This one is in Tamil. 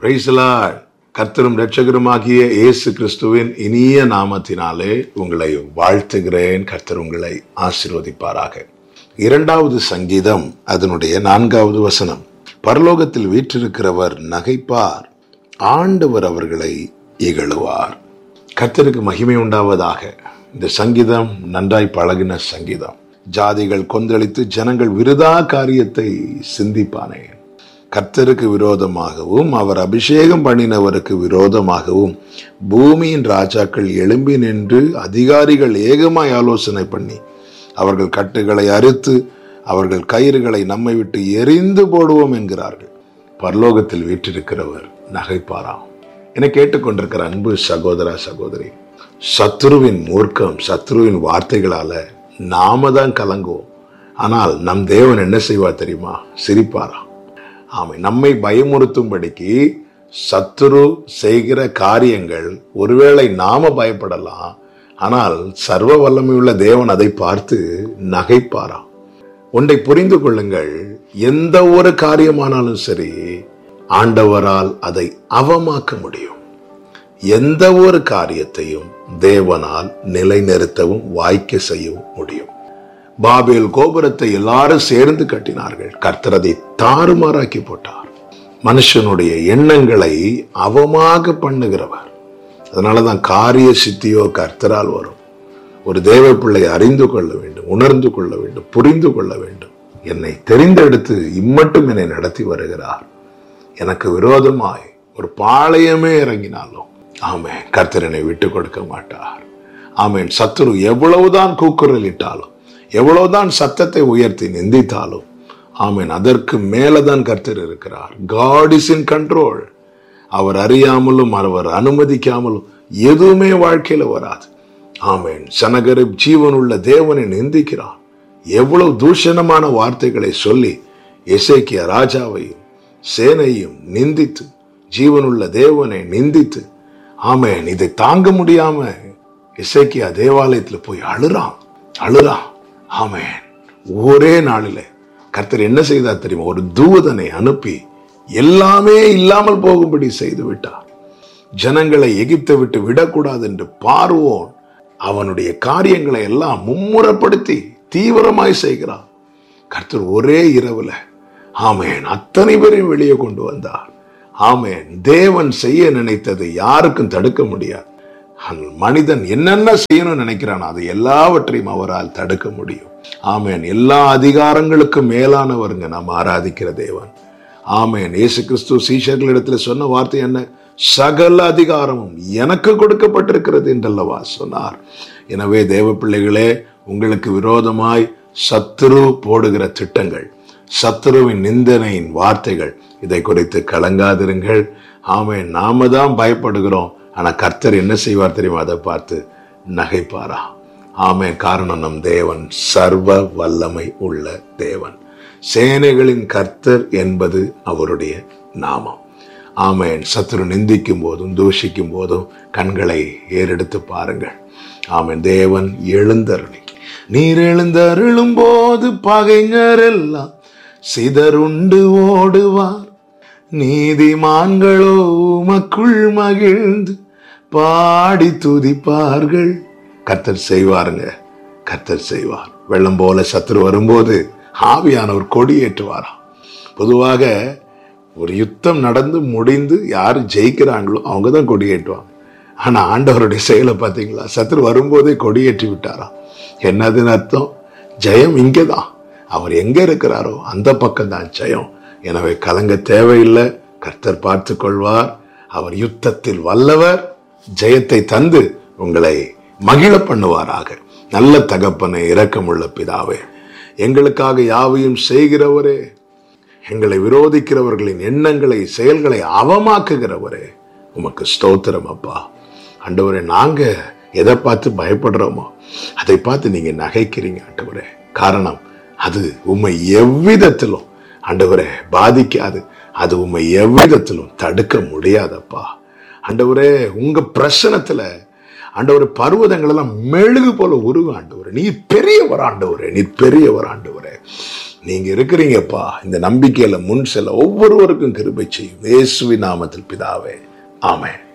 பிரைசலா கர்த்தரும் இரட்சகருமாகிய இயேசு கிறிஸ்துவின் இனிய நாமத்தினாலே உங்களை வாழ்த்துகிறேன் கர்த்தர் உங்களை ஆசீர்வதிப்பாராக இரண்டாவது சங்கீதம் அதனுடைய நான்காவது வசனம் பரலோகத்தில் வீற்றிருக்கிறவர் நகைப்பார் ஆண்டவர் அவர்களை இகழுவார் கர்த்தருக்கு மகிமை உண்டாவதாக இந்த சங்கீதம் நன்றாய் பழகின சங்கீதம் ஜாதிகள் கொந்தளித்து ஜனங்கள் விருதா காரியத்தை சிந்திப்பானேன் கர்த்தருக்கு விரோதமாகவும் அவர் அபிஷேகம் பண்ணினவருக்கு விரோதமாகவும் பூமியின் ராஜாக்கள் எழும்பி நின்று அதிகாரிகள் ஏகமாய் ஆலோசனை பண்ணி அவர்கள் கட்டுகளை அறுத்து அவர்கள் கயிறுகளை நம்மை விட்டு எரிந்து போடுவோம் என்கிறார்கள் பரலோகத்தில் வீற்றிருக்கிறவர் நகைப்பாராம் என கேட்டுக்கொண்டிருக்கிற அன்பு சகோதரா சகோதரி சத்ருவின் மூர்க்கம் சத்ருவின் வார்த்தைகளால நாம தான் கலங்குவோம் ஆனால் நம் தேவன் என்ன செய்வார் தெரியுமா சிரிப்பாராம் ஆமை நம்மை பயமுறுத்தும்படிக்கு சத்துரு செய்கிற காரியங்கள் ஒருவேளை நாம பயப்படலாம் ஆனால் சர்வ வல்லமையுள்ள தேவன் அதை பார்த்து நகைப்பாராம் ஒன்றை புரிந்து கொள்ளுங்கள் எந்த ஒரு காரியமானாலும் சரி ஆண்டவரால் அதை அவமாக்க முடியும் எந்த ஒரு காரியத்தையும் தேவனால் நிலைநிறுத்தவும் வாய்க்க செய்யவும் முடியும் பாபேல் கோபுரத்தை எல்லாரும் சேர்ந்து கட்டினார்கள் கர்த்தர் அதை தாறுமாறாக்கி போட்டார் மனுஷனுடைய எண்ணங்களை அவமாக பண்ணுகிறவர் அதனாலதான் காரிய சித்தியோ கர்த்தரால் வரும் ஒரு தேவ பிள்ளை அறிந்து கொள்ள வேண்டும் உணர்ந்து கொள்ள வேண்டும் புரிந்து கொள்ள வேண்டும் என்னை தெரிந்தெடுத்து இம்மட்டும் என்னை நடத்தி வருகிறார் எனக்கு விரோதமாய் ஒரு பாளையமே இறங்கினாலும் ஆமேன் கர்த்தர் என்னை விட்டு கொடுக்க மாட்டார் ஆமேன் சத்துரு எவ்வளவுதான் கூக்குரல் இட்டாலும் எவ்வளவுதான் சத்தத்தை உயர்த்தி நிந்தித்தாலும் ஆமேன் அதற்கு மேலதான் கர்த்தர் இருக்கிறார் காட் இஸ் இன் கண்ட்ரோல் அவர் அறியாமலும் அவர் அனுமதிக்காமலும் எதுவுமே வாழ்க்கையில வராது ஆமேன் சனகரிப் ஜீவனுள்ள தேவனை நிந்திக்கிறான் எவ்வளவு தூஷணமான வார்த்தைகளை சொல்லி இசைக்கிய ராஜாவையும் சேனையும் நிந்தித்து ஜீவனுள்ள தேவனை நிந்தித்து ஆமேன் இதை தாங்க முடியாம இசைக்கியா தேவாலயத்துல போய் அழுறான் அழுறான் ஆமேன் ஒரே நாளில கர்த்தர் என்ன செய்தார் தெரியுமா ஒரு தூதனை அனுப்பி எல்லாமே இல்லாமல் போகும்படி செய்து விட்டார் ஜனங்களை எகிப்தை விட்டு விடக்கூடாது என்று பார்வோன் அவனுடைய காரியங்களை எல்லாம் மும்முரப்படுத்தி தீவிரமாய் செய்கிறான் கர்த்தர் ஒரே இரவுல ஆமேன் அத்தனை பேரையும் வெளியே கொண்டு வந்தார் ஆமேன் தேவன் செய்ய நினைத்ததை யாருக்கும் தடுக்க முடியாது மனிதன் என்னென்ன செய்யணும்னு நினைக்கிறான் அது எல்லாவற்றையும் அவரால் தடுக்க முடியும் ஆமேன் எல்லா அதிகாரங்களுக்கும் மேலானவருங்க நாம் ஆராதிக்கிற தேவன் ஆமேன் இயேசு கிறிஸ்து சீஷர்களிடத்துல சொன்ன வார்த்தை என்ன சகல அதிகாரமும் எனக்கு கொடுக்கப்பட்டிருக்கிறது என்றல்லவா சொன்னார் எனவே தேவ பிள்ளைகளே உங்களுக்கு விரோதமாய் சத்துரு போடுகிற திட்டங்கள் சத்துருவின் நிந்தனையின் வார்த்தைகள் இதை குறித்து கலங்காதிருங்கள் ஆமே நாம தான் பயப்படுகிறோம் ஆனா கர்த்தர் என்ன செய்வார் தெரியுமா அதை பார்த்து நகைப்பாரா ஆமே காரணம் நம் தேவன் சர்வ வல்லமை உள்ள தேவன் சேனைகளின் கர்த்தர் என்பது அவருடைய நாமம் ஆமேன் சத்துரு நிந்திக்கும் போதும் தூஷிக்கும் போதும் கண்களை ஏறெடுத்து பாருங்கள் ஆமேன் தேவன் எழுந்தருளி நீர் எழுந்தருளும் போது பகைஞர் எல்லாம் சிதறுண்டு ஓடுவார் நீதிமான்களோ உமக்குள் மகிழ்ந்து பாடி துதிப்பார்கள் கர்த்தர் செய்வாருங்க கர்த்தர் செய்வார் வெள்ளம் போல சத்துரு வரும்போது ஆவியானவர் கொடி ஏற்றுவாராம் பொதுவாக ஒரு யுத்தம் நடந்து முடிந்து யார் ஜெயிக்கிறாங்களோ அவங்க தான் கொடி ஏற்றுவாங்க ஆனா ஆண்டவருடைய செயலை பார்த்தீங்களா சத்துரு வரும்போதே கொடியேற்றி விட்டாராம் என்னதுன்னு அர்த்தம் ஜெயம் இங்கே தான் அவர் எங்க இருக்கிறாரோ அந்த பக்கம் தான் ஜெயம் எனவே கலங்க தேவையில்லை கர்த்தர் பார்த்து கொள்வார் அவர் யுத்தத்தில் வல்லவர் ஜெயத்தை தந்து உங்களை மகிழ பண்ணுவாராக நல்ல தகப்பனை இரக்கமுள்ள பிதாவே எங்களுக்காக யாவையும் செய்கிறவரே எங்களை விரோதிக்கிறவர்களின் எண்ணங்களை செயல்களை அவமாக்குகிறவரே உமக்கு ஸ்தோத்திரம் அப்பா ஆண்டவரே நாங்க எதை பார்த்து பயப்படுறோமோ அதை பார்த்து நீங்க நகைக்கிறீங்க ஆண்டவரே காரணம் அது உண்மை எவ்விதத்திலும் ஆண்டவரே பாதிக்காது அது உண்மை எவ்விதத்திலும் தடுக்க முடியாதப்பா ஆண்டவரே உங்க பிரசனத்துல ஆண்டவர் பர்வதங்கள் எல்லாம் மெழுகு போல உருவ ஆண்டவர் நீ பெரியவர் ஆண்டவரே நீ பெரியவர் ஆண்டவரே நீங்க இருக்கிறீங்கப்பா இந்த நம்பிக்கையில முன் செல்ல ஒவ்வொருவருக்கும் கிருபை செய்யும் இயேசுவின் நாமத்தில் பிதாவே ஆமென்